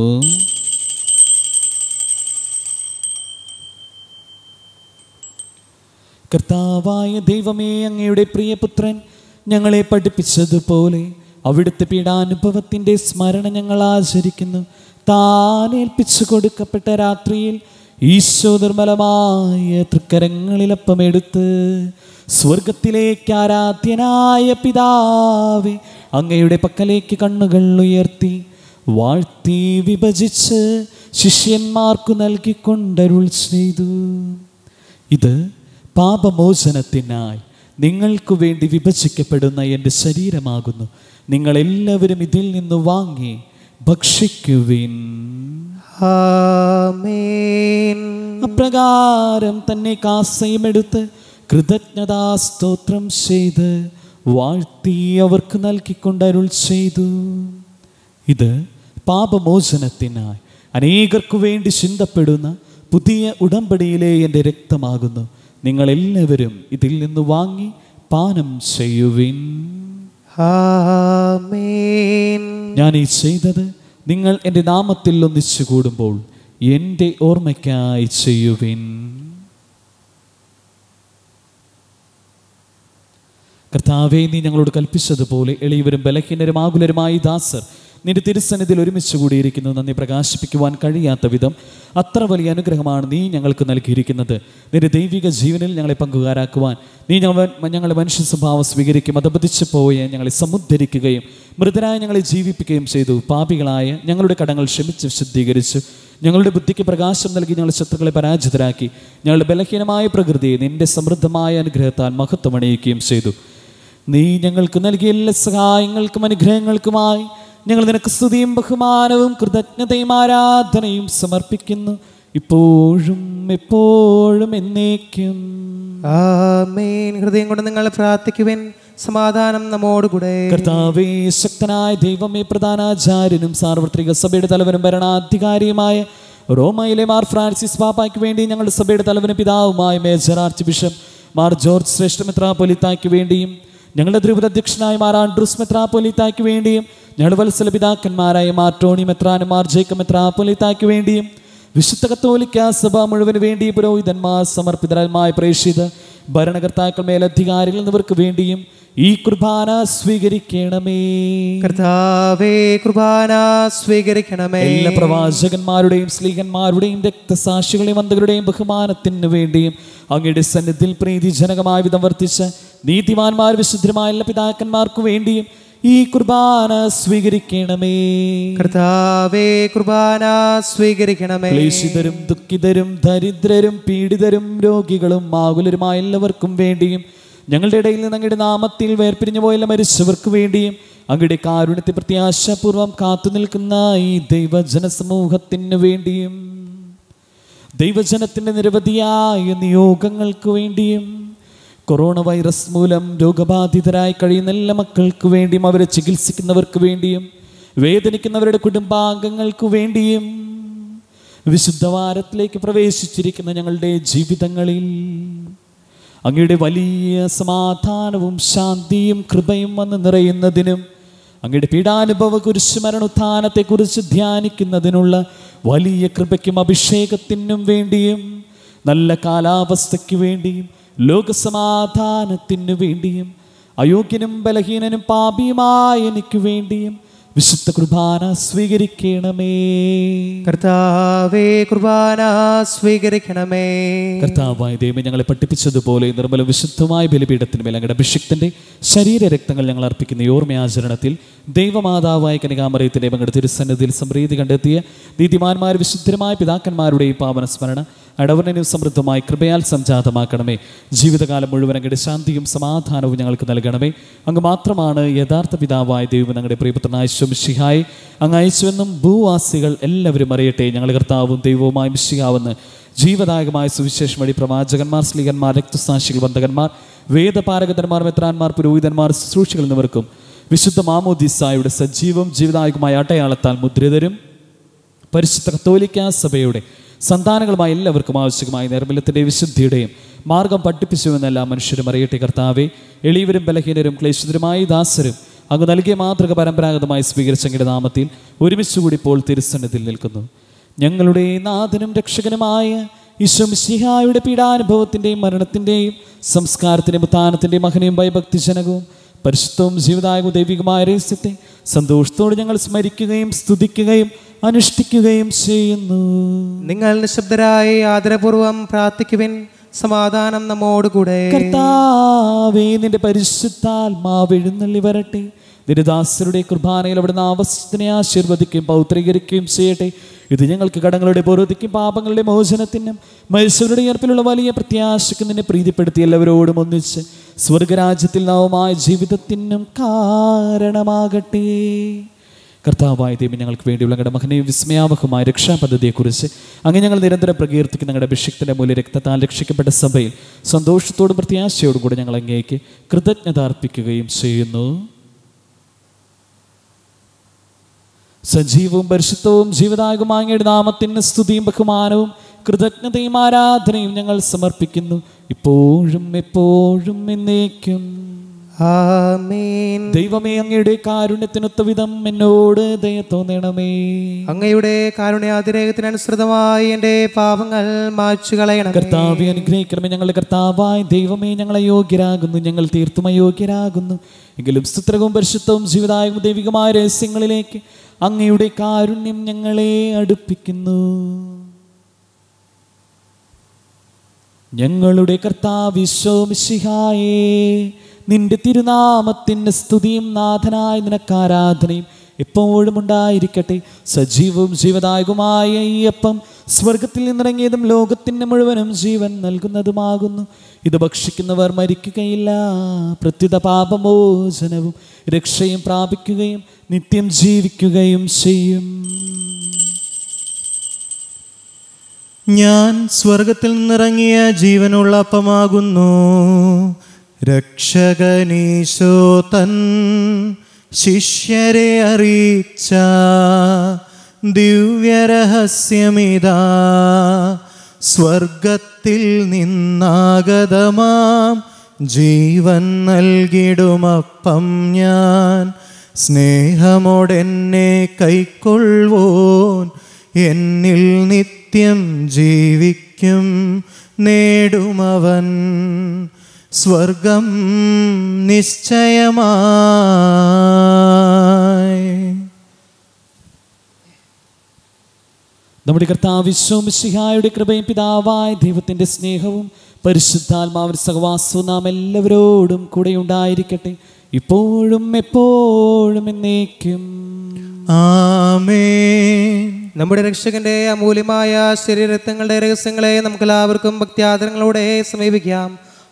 Speaker 2: കർത്താവായ ദൈവമേ അങ്ങയുടെ പ്രിയപുത്രൻ ഞങ്ങളെ പഠിപ്പിച്ചതുപോലെ അവിടുത്തെ പീഡാനുഭവത്തിൻ്റെ സ്മരണ ഞങ്ങൾ ആചരിക്കുന്നു താൻ ഏൽപ്പിച്ചു കൊടുക്കപ്പെട്ട രാത്രിയിൽ ഈശോ നിർമ്മലമായ തൃക്കരങ്ങളിലപ്പമെടുത്ത് സ്വർഗത്തിലേക്ക് ആരാധ്യനായ പിതാവേ അങ്ങയുടെ പക്കലേക്ക് കണ്ണുകൾ ഉയർത്തി വാഴ്ത്തി വിഭജിച്ച് ശിഷ്യന്മാർക്കു നൽകിക്കൊണ്ടരുൾ ചെയ്തു ഇത് പാപമോചനത്തിനായി നിങ്ങൾക്കു വേണ്ടി വിഭജിക്കപ്പെടുന്ന എൻ്റെ ശരീരമാകുന്നു നിങ്ങളെല്ലാവരും ഇതിൽ നിന്ന് വാങ്ങി ഭക്ഷിക്കുവിൻ
Speaker 3: ആമേൻ
Speaker 2: അപ്രകാരം തന്നെ കാസയുമെടുത്ത് കൃതജ്ഞതാ സ്തോത്രം ചെയ്ത് വാഴ്ത്തി അവർക്ക് നൽകിക്കൊണ്ട് അരുൾ ചെയ്തു ഇത് പാപമോചനത്തിനായി അനേകർക്കു വേണ്ടി ചിന്തപ്പെടുന്ന പുതിയ ഉടമ്പടിയിലെ എൻ്റെ രക്തമാകുന്നു നിങ്ങളെല്ലാവരും ഇതിൽ നിന്ന് വാങ്ങി പാനം ചെയ്യുവിൻ
Speaker 3: ആമേൻ
Speaker 2: ഞാൻ ഈ ചെയ്തത് നിങ്ങൾ എൻ്റെ നാമത്തിൽ ഒന്നിച്ചു കൂടുമ്പോൾ എൻ്റെ ഓർമ്മയ്ക്കായി ചെയ്യുവിൻ കർത്താവെ നീ ഞങ്ങളോട് കൽപ്പിച്ചതുപോലെ എളിയവരും ബലഹീനരും ആകുലരുമായി ദാസർ നിന്റെ തിരുസന്നിധിയിൽ ഒരുമിച്ച് കൂടിയിരിക്കുന്നത് നന്ദി പ്രകാശിപ്പിക്കുവാൻ കഴിയാത്ത വിധം അത്ര വലിയ അനുഗ്രഹമാണ് നീ ഞങ്ങൾക്ക് നൽകിയിരിക്കുന്നത് നിന്റെ ദൈവിക ജീവനിൽ ഞങ്ങളെ പങ്കുകാരാക്കുവാൻ നീ ഞങ്ങൾ ഞങ്ങളെ മനുഷ്യ സ്വഭാവം സ്വീകരിക്കും അതപതിച്ചു പോയ ഞങ്ങളെ സമുദ്ധരിക്കുകയും മൃതരായ ഞങ്ങളെ ജീവിപ്പിക്കുകയും ചെയ്തു പാപികളായ ഞങ്ങളുടെ കടങ്ങൾ ക്ഷമിച്ച് വിശുദ്ധീകരിച്ചു ഞങ്ങളുടെ ബുദ്ധിക്ക് പ്രകാശം നൽകി ഞങ്ങളുടെ ശത്രുക്കളെ പരാജിതരാക്കി ഞങ്ങളുടെ ബലഹീനമായ പ്രകൃതിയെ നിന്റെ സമൃദ്ധമായ അനുഗ്രഹത്താൽ മഹത്വമണിയിക്കുകയും ചെയ്തു നീ ഞങ്ങൾക്ക് നൽകിയ എല്ലാ സഹായങ്ങൾക്കും അനുഗ്രഹങ്ങൾക്കുമായി ഞങ്ങൾ നിനക്ക് സ്തുതിയും ബഹുമാനവും കൃതജ്ഞതയും ആരാധനയും സമർപ്പിക്കുന്നു ഇപ്പോഴും എപ്പോഴും എന്നേക്കും
Speaker 3: ആമേൻ ഹൃദയം കൊണ്ട് നിങ്ങൾ പ്രാർത്ഥിക്കുവിൻ സമാധാനം നമ്മോടുകൂടെ
Speaker 2: കർത്താവേ ശക്തനായ ദൈവമേ പ്രധാനാചാര്യനും സാർവത്രിക സഭയുടെ തലവനും ഭരണാധികാരിയുമായ റോമയിലെ മാർ ഫ്രാൻസിസ് പാപ്പായ്ക്ക് വേണ്ടി ഞങ്ങളുടെ സഭയുടെ തലവനും പിതാവുമായ major arch bishop Mar George ശ്രേഷ്ഠ മെത്രാപ്പൊലിത്തായ്ക്ക് വേണ്ടിയും ഞങ്ങളുടെ ദ്രുപത അധ്യക്ഷനായ മാർ ആൻഡ്രൂസ് മെത്രാപ്പൊലിത്തായ്ക്ക് വേണ്ടിയും ഞങ്ങളുടെ വത്സല പിതാക്കന്മാരായ മാർ ടോണി മെത്രാനും മാർ ജേക്ക മെത്രാപ്പൊലിത്തായ്ക്ക് വേണ്ടിയും വിശുദ്ധ കത്തോലിക്ക സഭ മുഴുവന് വേണ്ടി പുരോഹിതന്മാർ സമർപ്പിതരമായ പ്രേക്ഷിത ഭരണകർത്താക്കൾ മേലധികാരികൾ എന്നിവർക്ക് വേണ്ടിയും ഈ കുർബാന സ്വീകരിക്കണമേ
Speaker 3: കർത്താവേ കുർബാന സ്വീകരിക്കണമേ
Speaker 2: എല്ലാ പ്രവാചകന്മാരുടെയും സ്ലീഹന്മാരുടെയും രക്തസാക്ഷികളുടെയും അന്തകളുടെയും ബഹുമാനത്തിന് വേണ്ടിയും അങ്ങയുടെ സന്നിധിയിൽ പ്രീതിജനകമായ വിധം വർത്തിച്ച നീതിമാന്മാർ വിശുദ്ധമായ എല്ലാ പിതാക്കന്മാർക്കു വേണ്ടിയും ഈ കുർബാന സ്വീകരിക്കണമേ
Speaker 3: കർത്താവേ കുർബാന സ്വീകരിക്കണമേ
Speaker 2: ക്ലേശിതരും ദുഃഖിതരും ദരിദ്രരും പീഡിതരും രോഗികളും ആകുലരുമായ എല്ലാവർക്കും വേണ്ടിയും ഞങ്ങളുടെ ഇടയിൽ നിന്ന് അങ്ങയുടെ നാമത്തിൽ വേർപിരിഞ്ഞു പോയുള്ള മരിച്ചവർക്ക് വേണ്ടിയും അങ്ങയുടെ കാരുണ്യത്തെ പ്രത്യാശാപൂർവം കാത്തു നിൽക്കുന്ന ഈ ദൈവജനസമൂഹത്തിന് വേണ്ടിയും ദൈവജനത്തിൻ്റെ നിരവധിയായ നിയോഗങ്ങൾക്ക് വേണ്ടിയും കൊറോണ വൈറസ് മൂലം രോഗബാധിതരായി കഴിയുന്ന എല്ലാ മക്കൾക്ക് വേണ്ടിയും അവരെ ചികിത്സിക്കുന്നവർക്ക് വേണ്ടിയും വേദനിക്കുന്നവരുടെ കുടുംബാംഗങ്ങൾക്ക് വേണ്ടിയും വിശുദ്ധവാരത്തിലേക്ക് പ്രവേശിച്ചിരിക്കുന്ന ഞങ്ങളുടെ ജീവിതങ്ങളിൽ അങ്ങയുടെ വലിയ സമാധാനവും ശാന്തിയും കൃപയും വന്ന് നിറയുന്നതിനും അങ്ങയുടെ പീഡാനുഭവ കുരിശ് മരണോത്ഥാനത്തെക്കുറിച്ച് ധ്യാനിക്കുന്നതിനുള്ള വലിയ കൃപയ്ക്കും അഭിഷേകത്തിനും വേണ്ടിയും നല്ല കാലാവസ്ഥയ്ക്ക് വേണ്ടിയും ലോകസമാധാനത്തിനു വേണ്ടിയും അയോഗ്യനും ബലഹീനനും പാപിയുമായ എനിക്ക് വേണ്ടിയും വിശുദ്ധ കുർബാന സ്വീകരിക്കണമേ
Speaker 3: കർത്താവേ കുർബാന സ്വീകരിക്കണമേ
Speaker 2: കർത്താവായ ദൈവം ഞങ്ങളെ പഠിപ്പിച്ചതുപോലെ നിർമ്മല വിശുദ്ധമായ ബലിപീഠത്തിന് മേൽ അങ്ങയുടെ അഭിഷിക്തന്റെ ശരീര രക്തങ്ങൾ ഞങ്ങൾ അർപ്പിക്കുന്ന ഈ ഓർമ്മയാചരണത്തിൽ ദൈവമാതാവായ കനികാമറയത്തിന്റെ അങ്ങയുടെ തിരുസന്നിധിയിൽ സമൃദ്ധി കണ്ടെത്തിയ നീതിമാന്മാർ വിശുദ്ധരമായ പിതാക്കന്മാരുടെ ഈ പാവന സ്മരണ അടവർണ്ണനും സമൃദ്ധമായി കൃപയാൽ സംജാതമാക്കണമേ ജീവിതകാലം മുഴുവൻ അങ്ങയുടെ ശാന്തിയും സമാധാനവും ഞങ്ങൾക്ക് നൽകണമേ അങ്ങ് മാത്രമാണ് യഥാർത്ഥ പിതാവായ ദൈവം ഞങ്ങളുടെ പ്രിയപുത്രനായ ശംഷിഹായി അങ്ങ് അയച്ചുവെന്നും ഭൂവാസികൾ എല്ലാവരും അറിയട്ടെ ഞങ്ങളുടെ കർത്താവും ദൈവവുമായ മിശിഹാവെന്ന് ജീവദായകമായ സുവിശേഷം വഴി പ്രവാചകന്മാർ സ്ലീകന്മാർ രക്തസാക്ഷികൾ ബന്ധകന്മാർ വേദപാരകന്മാർ മെത്രാന്മാർ പുരോഹിതന്മാർ ശുശ്രൂഷികൾ എന്നിവർക്കും വിശുദ്ധ മാമോദിസായുടെ സജീവം ജീവദായകമായ അടയാളത്താൽ മുദ്രിതരും പരിശുദ്ധ കത്തോലിക്ക സഭയുടെ സന്താനങ്ങളുമായ എല്ലാവർക്കും ആവശ്യമായ നിർമ്മലത്തിൻ്റെയും വിശുദ്ധിയുടെയും മാർഗം പഠിപ്പിച്ചുവെന്നെല്ലാം മനുഷ്യരും അറിയട്ടെ കർത്താവെ എളിയവരും ബലഹീനരും ക്ലേശിതരുമായ ദാസരും അങ്ങ് നൽകിയ മാതൃക പരമ്പരാഗതമായി സ്വീകരിച്ച അങ്ങയുടെ നാമത്തിൽ ഒരുമിച്ച് കൂടി ഇപ്പോൾ തിരുസന്നിധിയിൽ നിൽക്കുന്നു ഞങ്ങളുടെ നാഥനും രക്ഷകനുമായ ഈശ്വമിശിഹായുടെ പീഡാനുഭവത്തിൻ്റെയും മരണത്തിൻ്റെയും സംസ്കാരത്തിൻ്റെയും ഉത്ഥാനത്തിൻ്റെയും മഹനയും ഭയഭക്തിജനകവും പരിശുദ്ധവും ജീവദായകവും ദൈവികമായ രഹസ്യത്തെ സന്തോഷത്തോടെ ഞങ്ങൾ സ്മരിക്കുകയും സ്തുതിക്കുകയും അനുഷ്ഠിക്കുകയും ചെയ്യുന്നു
Speaker 3: നിങ്ങൾ നിശബ്ദരായി ആദരപൂർവം പ്രാർത്ഥിക്കുവിൻ സമാധാനം നമ്മോടുകൂടെ
Speaker 2: കർത്താവേ നിന്റെ പരിശുദ്ധാത്മാവ് എഴുന്നള്ളി വരട്ടെ നിന്റെ ദാസരുടെ കുർബാനയിൽ അവിടുന്ന് ആവശ്യത്തിനെ ആശീർവദിക്കുകയും പൗത്രീകരിക്കുകയും ചെയ്യട്ടെ ഇത് ഞങ്ങൾക്ക് കടങ്ങളുടെ പൊറുതിക്കും പാപങ്ങളുടെ മോചനത്തിനും മനുഷ്യരുടെ ഉയർപ്പിലുള്ള വലിയ പ്രത്യാശയ്ക്കും നിന്നെ പ്രീതിപ്പെടുത്തി എല്ലാവരോടും ഒന്നിച്ച് സ്വർഗരാജ്യത്തിൽ നവമായ ജീവിതത്തിനും കാരണമാകട്ടെ കർത്താവായ ദൈവം ഞങ്ങൾക്ക് വേണ്ടിയുള്ള ഞങ്ങളുടെ മകനെയും വിസ്മയാവഹമായ രക്ഷാപദ്ധതിയെക്കുറിച്ച് അങ്ങ് ഞങ്ങൾ നിരന്തരം പ്രകീർത്തിക്കുന്ന ഞങ്ങളുടെ അഭിഷിക്തന്റെ മൂല്യ രക്തത്താൽ രക്ഷിക്കപ്പെട്ട സഭയിൽ സന്തോഷത്തോടും പ്രത്യാശയോടും കൂടെ ഞങ്ങൾ അങ്ങേക്ക് കൃതജ്ഞത അർപ്പിക്കുകയും ചെയ്യുന്നു സജീവവും പരിശുദ്ധവും ജീവദായകമായ അങ്ങയുടെ നാമത്തിന് സ്തുതിയും ബഹുമാനവും കൃതജ്ഞതയും ആരാധനയും ഞങ്ങൾ സമർപ്പിക്കുന്നു ഇപ്പോഴും എപ്പോഴും എന്നേക്കും
Speaker 3: ആമേൻ
Speaker 2: ദൈവമേ അങ്ങയുടെ കാരുണ്യത്തിനൊത്ത വിധം എന്നോട് ദയ തോന്നണമേ
Speaker 3: അങ്ങയുടെ കാരുണ്യാതിരേകത്തിനനുസൃതമായി എൻ്റെ പാപങ്ങൾ മായ്ച്ചു കളയണം
Speaker 2: കർത്താവെ അനുഗ്രഹിക്കണമേ ഞങ്ങളുടെ കർത്താവായ ദൈവമേ ഞങ്ങൾ അയോഗ്യരാകുന്നു ഞങ്ങൾ തീർത്തും അയോഗ്യരാകുന്നു എങ്കിലും സ്തുത്രവും പരിശുദ്ധവും ജീവദായകവും ദൈവികമായ രഹസ്യങ്ങളിലേക്ക് അങ്ങയുടെ കാരുണ്യം ഞങ്ങളെ അടുപ്പിക്കുന്നു ഞങ്ങളുടെ കർത്താവിശ്വമിശിഹായേ നിന്റെ തിരുനാമത്തിന് സ്തുതിയും നാഥനായ നിനക്ക് ആരാധനയും എപ്പോഴും ഉണ്ടായിരിക്കട്ടെ സജീവവും ജീവദായകവുമായ ഈ അപ്പം സ്വർഗത്തിൽ നിന്നിറങ്ങിയതും ലോകത്തിന് മുഴുവനും ജീവൻ നൽകുന്നതുമാകുന്നു ഇത് ഭക്ഷിക്കുന്നവർ മരിക്കുകയില്ല പ്രത്യുത പാപമോചനവും രക്ഷയും പ്രാപിക്കുകയും നിത്യം ജീവിക്കുകയും ചെയ്യും
Speaker 1: ഞാൻ സ്വർഗത്തിൽ നിന്നിറങ്ങിയ ജീവനുള്ള അപ്പമാകുന്നു രക്ഷകനീശോ തൻ ശിഷ്യരെ അറിയിച്ച ദിവ്യരഹസ്യമിതാ സ്വർഗത്തിൽ നിന്നാഗതമാം ജീവൻ നൽകിടുമപ്പം ഞാൻ സ്നേഹമോടെന്നെ കൈക്കൊള്ളുവോൻ എന്നിൽ നിത്യം ജീവിക്കും നേടുമവൻ സ്വർഗം നിശ്ചയമായി
Speaker 2: നമ്മുടെ കർത്താവിശ്വമിശിഹായുടെ കൃപയും പിതാവായ ദൈവത്തിൻ്റെ സ്നേഹവും പരിശുദ്ധാത്മാവിൻ സഹവാസവും നാം എല്ലാവരോടും കൂടെ ഉണ്ടായിരിക്കട്ടെ ഇപ്പോഴും എപ്പോഴും എന്നേക്കും
Speaker 1: ആമേൻ
Speaker 3: നമ്മുടെ രക്ഷകന്റെ അമൂല്യമായ ശരീരത്വങ്ങളുടെ രഹസ്യങ്ങളെ നമുക്ക് എല്ലാവർക്കും ഭക്ത്യാദരങ്ങളോടെ സമീപിക്കാം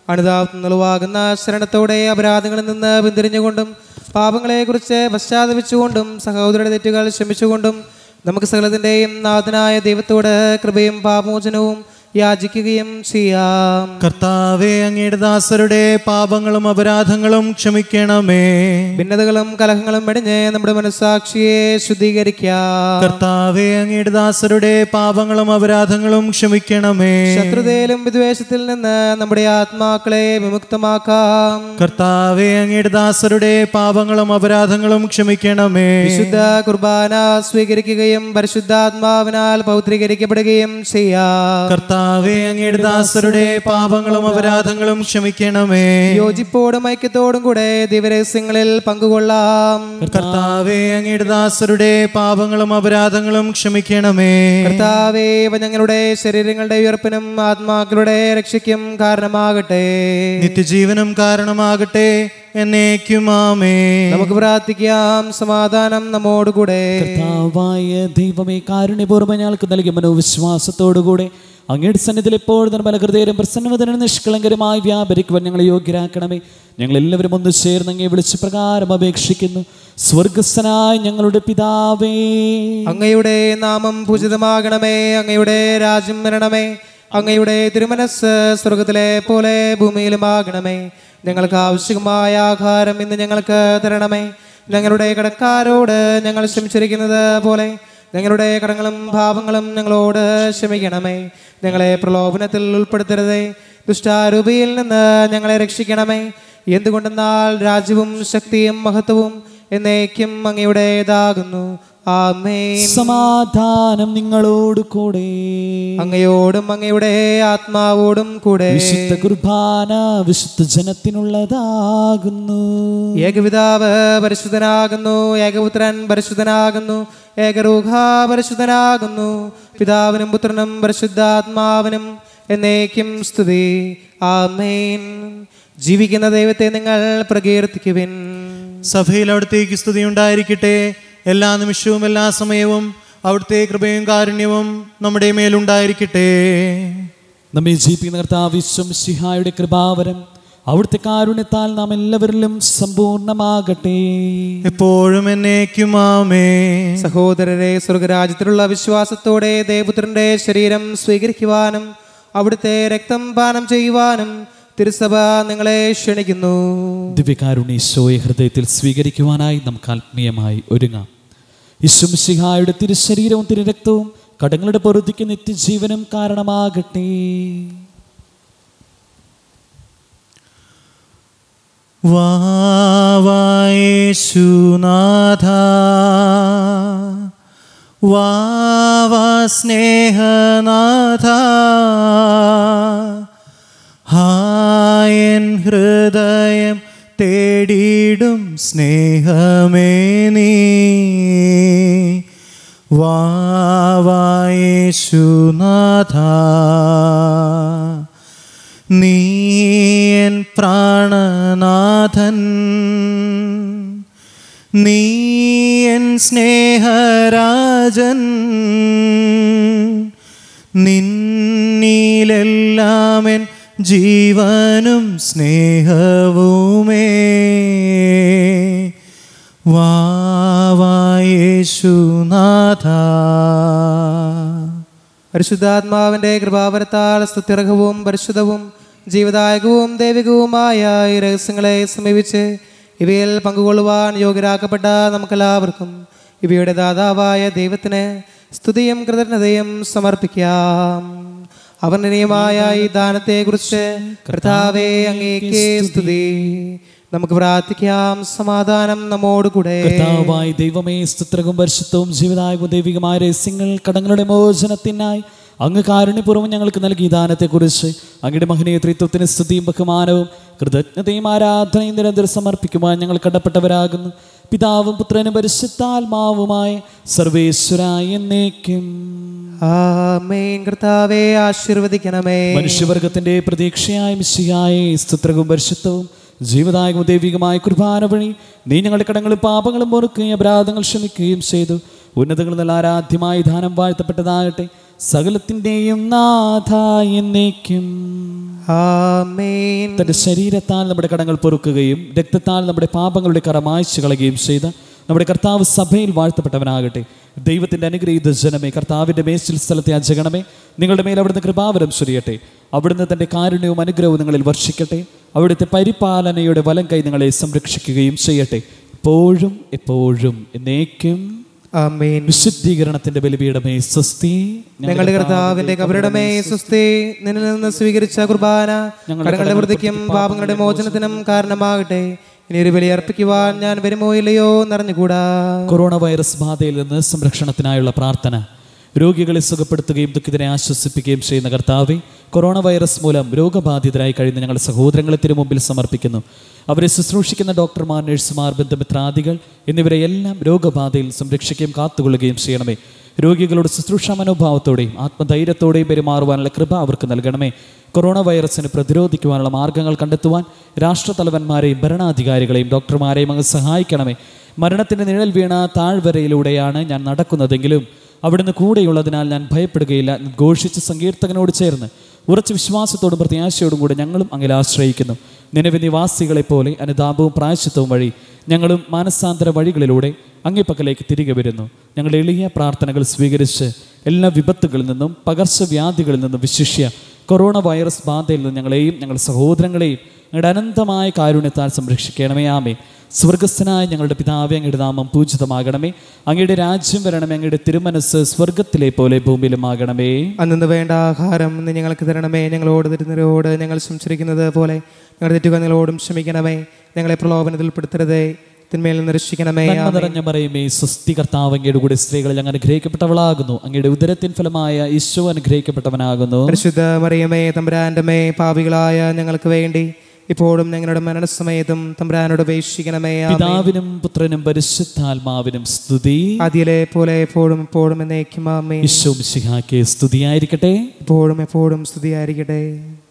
Speaker 3: അണിതാവ് നിലവാകുന്ന ശരണത്തോടെ അപരാധങ്ങളിൽ നിന്ന് പിന്തിരിഞ്ഞുകൊണ്ടും പാപങ്ങളെക്കുറിച്ച് പശ്ചാത്തപിച്ചുകൊണ്ടും സഹോദരയുടെ തെറ്റുകൾ ക്ഷമിച്ചുകൊണ്ടും നമുക്ക് സകലത്തിൻ്റെയും നാഥനായ ദൈവത്തോട് കൃപയും പാപമോചനവും യാചിക്കുകയും ചെയ്യാം
Speaker 1: കർത്താവെ അങ്ങയുടെ ദാസരുടെ പാപങ്ങളും അപരാധങ്ങളും ക്ഷമിക്കണമേ
Speaker 3: ഭിന്നതകളും കലഹങ്ങളും വെടിഞ്ഞ് നമ്മുടെ മനസ്സാക്ഷിയെ ശുദ്ധീകരിക്കാം
Speaker 1: കർത്താവെ അങ്ങയുടെ ദാസരുടെ പാപങ്ങളും അപരാധങ്ങളും ക്ഷമിക്കണമേ
Speaker 3: ശത്രുതയിലും വിദ്വേഷത്തിൽ നിന്ന് നമ്മുടെ ആത്മാക്കളെ വിമുക്തമാക്കാം
Speaker 1: കർത്താവെ അങ്ങയുടെ ദാസരുടെ പാപങ്ങളും അപരാധങ്ങളും ക്ഷമിക്കണമേ
Speaker 3: വിശുദ്ധ കുർബാന സ്വീകരിക്കുകയും പരിശുദ്ധാത്മാവിനാൽ പൗത്രീകരിക്കപ്പെടുകയും ചെയ്യാം
Speaker 1: കർത്താവെ അങ്ങയുടെ ദാസരുടെ പാപങ്ങളും അപരാധങ്ങളും ക്ഷമിക്കണമേ
Speaker 3: യോജിപ്പോടും ഐക്യത്തോടും കൂടെ ദിവരഹസ്യങ്ങളിൽ പങ്കുകൊള്ളാം
Speaker 1: കർത്താവെ അങ്ങയുടെ ദാസരുടെ പാപങ്ങളും അപരാധങ്ങളും ക്ഷമിക്കണമേ
Speaker 3: കർത്താവേ ഇവ ഞങ്ങളുടെ ശരീരങ്ങളുടെ ഉയർപ്പിനും ആത്മാക്കളുടെ രക്ഷയ്ക്കും കാരണമാകട്ടെ
Speaker 1: നിത്യജീവനും കാരണമാകട്ടെ എന്നേക്കുമാമേ
Speaker 3: നമുക്ക് പ്രാർത്ഥിക്കാം സമാധാനം നമ്മോടുകൂടെ
Speaker 2: കർത്താവായ ദൈവമേ കാരുണ്യപൂർവ്വം ഞങ്ങൾക്ക് നൽകിയ മനോവിശ്വാസത്തോടുകൂടെ അങ്ങയുടെ സന്നിധിയിൽ എപ്പോഴും നിർമ്മല ഹൃദയരും പ്രസന്നവതനും നിഷ്കളങ്കരമായി വ്യാപരിക്കുവാൻ ഞങ്ങളെ യോഗ്യരാക്കണമേ ഞങ്ങൾ എല്ലാവരും ഒന്ന് ചേർന്ന് അങ്ങേ വിളിച്ച് പ്രകാരം അപേക്ഷിക്കുന്നു സ്വർഗസ്ഥനായ ഞങ്ങളുടെ പിതാവേ
Speaker 3: അങ്ങയുടെ നാമം പൂജിതമാകണമേ അങ്ങയുടെ രാജ്യം വരണമേ അങ്ങയുടെ തിരുമനസ് സ്വർഗത്തിലെ പോലെ ഭൂമിയിലുമാകണമേ ഞങ്ങൾക്ക് ആവശ്യമായ ആഹാരം ഇന്ന് ഞങ്ങൾക്ക് തരണമേ ഞങ്ങളുടെ കടക്കാരോട് ഞങ്ങൾ ക്ഷമിച്ചിരിക്കുന്നത് പോലെ ഞങ്ങളുടെ കടങ്ങളും പാപങ്ങളും ഞങ്ങളോട് ക്ഷമിക്കണമേ ഞങ്ങളെ പ്രലോഭനത്തിൽ ഉൾപ്പെടുത്തരുതേ ദുഷ്ടാരൂപിയിൽ നിന്ന് ഞങ്ങളെ രക്ഷിക്കണമേ എന്തുകൊണ്ടെന്നാൽ രാജ്യവും ശക്തിയും മഹത്വവും എന്നേക്കും അങ്ങയുടേതാകുന്നു ആമേൻ
Speaker 2: സമാധാനം നിങ്ങളോട് കൂടെ
Speaker 3: അങ്ങയോടും അങ്ങയുടെ ആത്മാവോടും കൂടെ
Speaker 2: വിശുദ്ധ കുർബാന വിശുദ്ധ ജനത്തിനുള്ളതാകുന്നു
Speaker 3: ഏകപിതാവ് പരിശുദ്ധനാകുന്നു ഏകപുത്രൻ പരിശുദ്ധനാകുന്നു ഏകരൂഹ പരിശുദ്ധനാകുന്നു പിതാവിനും പുത്രനും പരിശുദ്ധാത്മാവിനും എന്നേക്കും സ്തുതി ആമേൻ ജീവിക്കുന്ന ദൈവത്തെ നിങ്ങൾ പ്രകീർത്തിക്കുവിൻ
Speaker 1: സഭയിൽ അവിടത്തേക്ക് സ്തുതി ഉണ്ടായിരിക്കട്ടെ എല്ലാ നിമിഷവും എല്ലാ സമയവും അവിടുത്തെ കൃപയും കാരുണ്യവും നമ്മുടെ മേലുണ്ടായിരിക്കട്ടെ
Speaker 2: നമ്മെ ജീവിക്കുന്ന കർത്താവിശ്വം സിഹായുടെ കൃപാവരം അവിടുത്തെ കാരുണ്യത്താൽ നാം എല്ലാവരിലും സമ്പൂർണ്ണമാകട്ടെ
Speaker 1: എപ്പോഴും എന്നേക്കുമാമേ
Speaker 3: സഹോദരരെ സ്വർഗരാജ്യത്തിലുള്ള വിശ്വാസത്തോടെ ദേവപുത്രന്റെ ശരീരം സ്വീകരിക്കുവാനും അവിടുത്തെ രക്തം പാനം ചെയ്യുവാനും തിരുസഭ നിങ്ങളെ ക്ഷണിക്കുന്നു
Speaker 2: ദിവ്യകാരുണ്യ ഹൃദയത്തിൽ സ്വീകരിക്കുവാനായി നമുക്ക് ആത്മീയമായി ഒരുങ്ങാം യിശുമിശിഹായുടെ തിരുശരീരവും തിരുരക്തവും കടങ്ങളുടെ പൊറുതിക്ക് നിത്യജീവനും കാരണമാകട്ടെ
Speaker 1: വാവായേശുനാഥ വാവാ സ്നേഹനാഥ ഹായൻ ഹൃദയം തേടിയിടും സ്നേഹമേ നീ വാവായേശുനാഥ നീയൻ പ്രാണനാഥൻ നീയൻ സ്നേഹരാജൻ നിന്നിലെല്ലാമെൻ ജീവനും സ്നേഹവുമേ വാവായേശുനാഥ
Speaker 3: പരിശുദ്ധാത്മാവിന്റെ കൃപാവരത്താൽ സ്തുത്യർഹവും പരിശുദ്ധവും ജീവദായകവും ദൈവികവുമായ ഈ രഹസ്യങ്ങളെ സമീപിച്ച് ഇവയിൽ പങ്കുകൊള്ളുവാൻ യോഗ്യരാക്കപ്പെട്ട നമുക്കെല്ലാവർക്കും ഇവയുടെ ദാതാവായ ദൈവത്തിന് സ്തുതിയും കൃതജ്ഞതയും സമർപ്പിക്കാം അവർണനീയമായ ഈ ദാനത്തെക്കുറിച്ച് കർത്താവെ അങ്ങേക്ക് സ്തുതി നമുക്ക് പ്രാർത്ഥിക്കാം സമാധാനം നമ്മോടുകൂടെ
Speaker 2: കർത്താവായ ദൈവമേ സ്തുത്രവും പരിശുദ്ധവും ജീവദായകവും ദൈവികമായ രഹസ്യങ്ങൾ കടങ്ങളുടെ മോചനത്തിനായി അങ്ങ് കാരുണ്യപൂർവ്വം ഞങ്ങൾക്ക് നൽകിയ ദാനത്തെക്കുറിച്ച് അങ്ങയുടെ മഹനീയ ത്രിത്വത്തിന് സ്തുതിയും ബഹുമാനവും കൃതജ്ഞതയും ആരാധനയും നിരന്തരം സമർപ്പിക്കുവാൻ ഞങ്ങൾ കടപ്പെട്ടവരാകുന്നു പിതാവും പുത്രനും പരിശുദ്ധാത്മാവുമായ സർവേശ്വരായ എന്നേക്കും
Speaker 3: ആമേൻ കർത്താവെ ആശീർവദിക്കണമേ
Speaker 2: മനുഷ്യവർഗത്തിന്റെ പ്രതീക്ഷയായ മിശിയായ സ്തുത്രവും പരിശുദ്ധവും ജീവദായകവും ദൈവികമായ കുർബാന വഴി നീ ഞങ്ങളുടെ കടങ്ങളും പാപങ്ങളും പൊറുക്കുകയും അപരാധങ്ങൾ ക്ഷമിക്കുകയും ചെയ്തു ഉന്നതങ്ങളിൽ നല്ല ആരാധ്യമായ ദാനം വാഴ്ത്തപ്പെട്ടതാകട്ടെ സകലത്തിൻ്റെയും നാഥ എന്നേക്കും
Speaker 3: ആമേൻ
Speaker 2: തന്റെ ശരീരത്താൽ നമ്മുടെ കടങ്ങൾ പൊറുക്കുകയും രക്തത്താൽ നമ്മുടെ പാപങ്ങളുടെ കറ മായ്ച്ചു കളയുകയും ചെയ്ത നമ്മുടെ കർത്താവ് സഭയിൽ വാഴ്ത്തപ്പെട്ടവനാകട്ടെ ദൈവത്തിന്റെ അനുഗ്രഹീത ജനമേ കർത്താവിന്റെ മേച്ചിൽ സ്ഥലത്തെ ആ ജഗണമേ നിങ്ങളുടെ മേൽ അവിടുന്ന് കൃപാവരം ചൊരിയട്ടെ അവിടുന്ന് തന്റെ കാരുണ്യവും അനുഗ്രഹവും നിങ്ങളിൽ വർഷിക്കട്ടെ അവിടുത്തെ പരിപാലനയുടെ വലം കൈ നിങ്ങളെ സംരക്ഷിക്കുകയും ചെയ്യട്ടെ എപ്പോഴും എപ്പോഴും എന്നേക്കും
Speaker 3: ആമേൻ
Speaker 2: വിശുദ്ധീകരണത്തിന്റെ ബലിപീഠമേ സ്വസ്തി
Speaker 3: ഞങ്ങളുടെ കർത്താവിന്റെ കബറിടമേ സുസ്ഥി നിന്നിൽ നിന്ന് സ്വീകരിച്ച കുർബാന കടങ്ങളുടെ വൃത്തിക്കും പാപങ്ങളുടെ മോചനത്തിനും കാരണമാകട്ടെ ഇനി ഒരു ബലി അർപ്പിക്കുവാൻ ഞാൻ വരുമോ ഇല്ലയോ എന്നറിഞ്ഞുകൂടാ
Speaker 2: കൊറോണ വൈറസ് ബാധയിൽ നിന്ന് സംരക്ഷണത്തിനായുള്ള പ്രാർത്ഥന രോഗികളെ സുഖപ്പെടുത്തുകയും ദുഃഖിതരെ ആശ്വസിപ്പിക്കുകയും ചെയ്യുന്ന കർത്താവെ കൊറോണ വൈറസ് മൂലം രോഗബാധിതരായി കഴിയുന്ന ഞങ്ങളുടെ സഹോദരങ്ങളെ തിരുമുമ്പിൽ സമർപ്പിക്കുന്നു അവരെ ശുശ്രൂഷിക്കുന്ന ഡോക്ടർമാർ നഴ്സുമാർ ബന്ധമിത്രാദികൾ എന്നിവരെ എല്ലാം രോഗബാധയിൽ സംരക്ഷിക്കുകയും കാത്തുകൊള്ളുകയും ചെയ്യണമേ രോഗികളോട് ശുശ്രൂഷ മനോഭാവത്തോടെയും ആത്മധൈര്യത്തോടെയും പെരുമാറുവാനുള്ള കൃപ അവർക്ക് നൽകണമേ കൊറോണ വൈറസിന് പ്രതിരോധിക്കുവാനുള്ള മാർഗങ്ങൾ കണ്ടെത്തുവാൻ രാഷ്ട്രതലവന്മാരെയും ഭരണാധികാരികളെയും ഡോക്ടർമാരെയും അങ്ങ് സഹായിക്കണമേ മരണത്തിൻ്റെ നിഴൽ വീണ താഴ്വരയിലൂടെയാണ് ഞാൻ നടക്കുന്നതെങ്കിലും അവിടുന്ന് കൂടെയുള്ളതിനാൽ ഞാൻ ഭയപ്പെടുകയില്ല എന്ന് ഘോഷിച്ച് സങ്കീർത്തകനോട് ചേർന്ന് ഉറച്ച വിശ്വാസത്തോടും പ്രത്യാശയോടും കൂടെ ഞങ്ങളും അങ്ങിൽ ആശ്രയിക്കുന്നു നിലവിൽ നിവാസികളെ പോലെ അനുതാപവും പ്രായശ്ചിത്വവും വഴി ഞങ്ങളും മാനസാന്തര വഴികളിലൂടെ അങ്ങിപ്പക്കലേക്ക് തിരികെ വരുന്നു ഞങ്ങളുടെ എളിയ പ്രാർത്ഥനകൾ സ്വീകരിച്ച് എല്ലാ വിപത്തുകളിൽ നിന്നും പകർച്ചവ്യാധികളിൽ നിന്നും വിശിഷ്യ കൊറോണ വൈറസ് ബാധയിൽ നിന്ന് ഞങ്ങളെയും ഞങ്ങളുടെ സഹോദരങ്ങളെയും ഞങ്ങളുടെ അനന്തമായ കാരുണ്യത്താൽ സംരക്ഷിക്കണമേ ആമേ സ്വർഗസ്ഥനായ ഞങ്ങളുടെ പിതാവേ അങ്ങയുടെ നാമം പൂജിതമാകണമേ അങ്ങയുടെ രാജ്യം വരണമേ അങ്ങയുടെ തിരുമനസ് സ്വർഗത്തിലെ പോലെ ഭൂമിയിലുമാകണമേ
Speaker 3: അന്നു വേണ്ട ആഹാരം ഇന്ന് ഞങ്ങൾക്ക് തരണമേ ഞങ്ങളോട് തരുന്നവരോട് ഞങ്ങൾ സംസാരിക്കുന്നത് പോലെ ഞങ്ങളുടെ തെറ്റുകൾ ഞങ്ങളോടും ക്ഷമിക്കണമേ ഞങ്ങളെ പ്രലോഭനത്തിൽ പെടുത്തരുതേ തിന്മയിൽ നിന്ന് രക്ഷിക്കണമേ
Speaker 2: നന്മ നിറഞ്ഞ മറിയുമേ സ്വസ്തി കർത്താവ് അങ്ങയുടെ കൂടെ സ്ത്രീകളിൽ അങ്ങ് അനുഗ്രഹിക്കപ്പെട്ടവളാകുന്നു അങ്ങയുടെ ഉദരത്തിൻ ഫലമായ ഈശോ അനുഗ്രഹിക്കപ്പെട്ടവനാകുന്നു
Speaker 3: പരിശുദ്ധ മറിയമേ തമ്പുരാൻ്റെ മേ പാപികളായ ഞങ്ങൾക്ക് വേണ്ടി ഇപ്പോഴും ഞങ്ങളുടെ മരണസമയത്തും തമ്പുരാനോട് അപേക്ഷിക്കണമേ ആമേൻ.
Speaker 2: പിതാവിനും പുത്രനും പരിശുദ്ധാത്മാവിനും സ്തുതി
Speaker 3: ആദിയിലെ പോലെ എപ്പോഴും എപ്പോഴും എന്നേക്കും ആമേ
Speaker 2: ഈശോ മിശിഹായ്ക്ക് സ്തുതിയായിരിക്കട്ടെ
Speaker 3: എപ്പോഴും എപ്പോഴും സ്തുതിയായിരിക്കട്ടെ